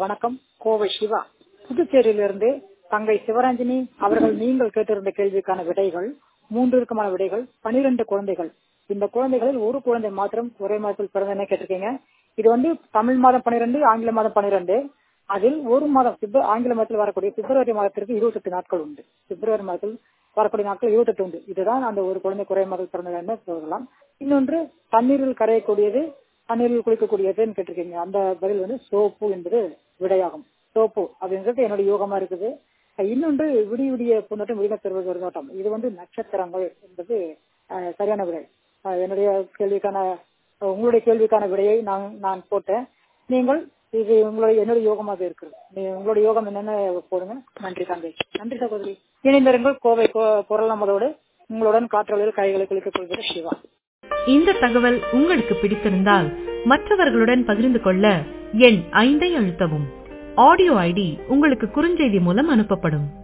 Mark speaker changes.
Speaker 1: வணக்கம் கோவை சிவா புதுச்சேரியிலிருந்து தங்கை சிவரஞ்சனி அவர்கள் நீங்கள் கேட்டிருந்த கேள்விக்கான விடைகள் மூன்றிற்குமான விடைகள் பனிரெண்டு குழந்தைகள் இந்த குழந்தைகளில் ஒரு குழந்தை மாத்திரம் ஒரே மாதத்தில் பிறந்தன கேட்டிருக்கீங்க இது வந்து தமிழ் மாதம் பனிரெண்டு ஆங்கில மாதம் பனிரெண்டு அதில் ஒரு மாதம் பிப்ர- ஆங்கில மாதத்தில் வரக்கூடிய பிப்ரவரி மாதத்திற்கு இருபத்தெட்டு நாட்கள் உண்டு பிப்ரவரி மாதத்தில் வரக்கூடிய நாட்கள் இருபத்தெட்டு உண்டு இதுதான் அந்த ஒரு குழந்தை குறை மாதத்தில் பிறந்தது என்று சொல்லலாம் இன்னொன்று தண்ணீரில் கரையக்கூடியது தண்ணீரில் குளிக்கக்கூடியதுன்னு கேட்டிருக்கீங்க அந்த பதில் வந்து சோப்பு என்பது விடையாகும் சோப்பு அப்படின்றது என்னுடைய யோகமா இருக்குது இன்னொன்று விடிய விடிய பூந்தோட்டம் விடிய பெறுவது ஒரு நோட்டம் இது வந்து நட்சத்திரங்கள் என்பது அஹ், சரியான விடை அஹ், என்னுடைய கேள்விக்கான உங்களுடைய கேள்விக்கான விடையை நான் நான் போட்டேன் நீங்கள் இது உங்களுடைய என்னுடைய யோகமாக இருக்கிறது நீ உங்களுடைய யோகம் என்னன்னு போடுங்க நன்றி தங்கை நன்றி சகோதரி இணைந்திருங்கள் கோவை கோ- குரல் நமதோடு உங்களுடன் காற்றொலியில் கைகளை குளிக்கப் கொள்கிற சிவா
Speaker 2: இந்த தகவல் உங்களுக்கு பிடித்திருந்தால் மற்றவர்களுடன் பகிர்ந்து கொள்ள எண் ஐந்தை அழுத்தவும் ஆடியோ ஐடி உங்களுக்கு குறுஞ்செய்தி மூலம் அனுப்பப்படும்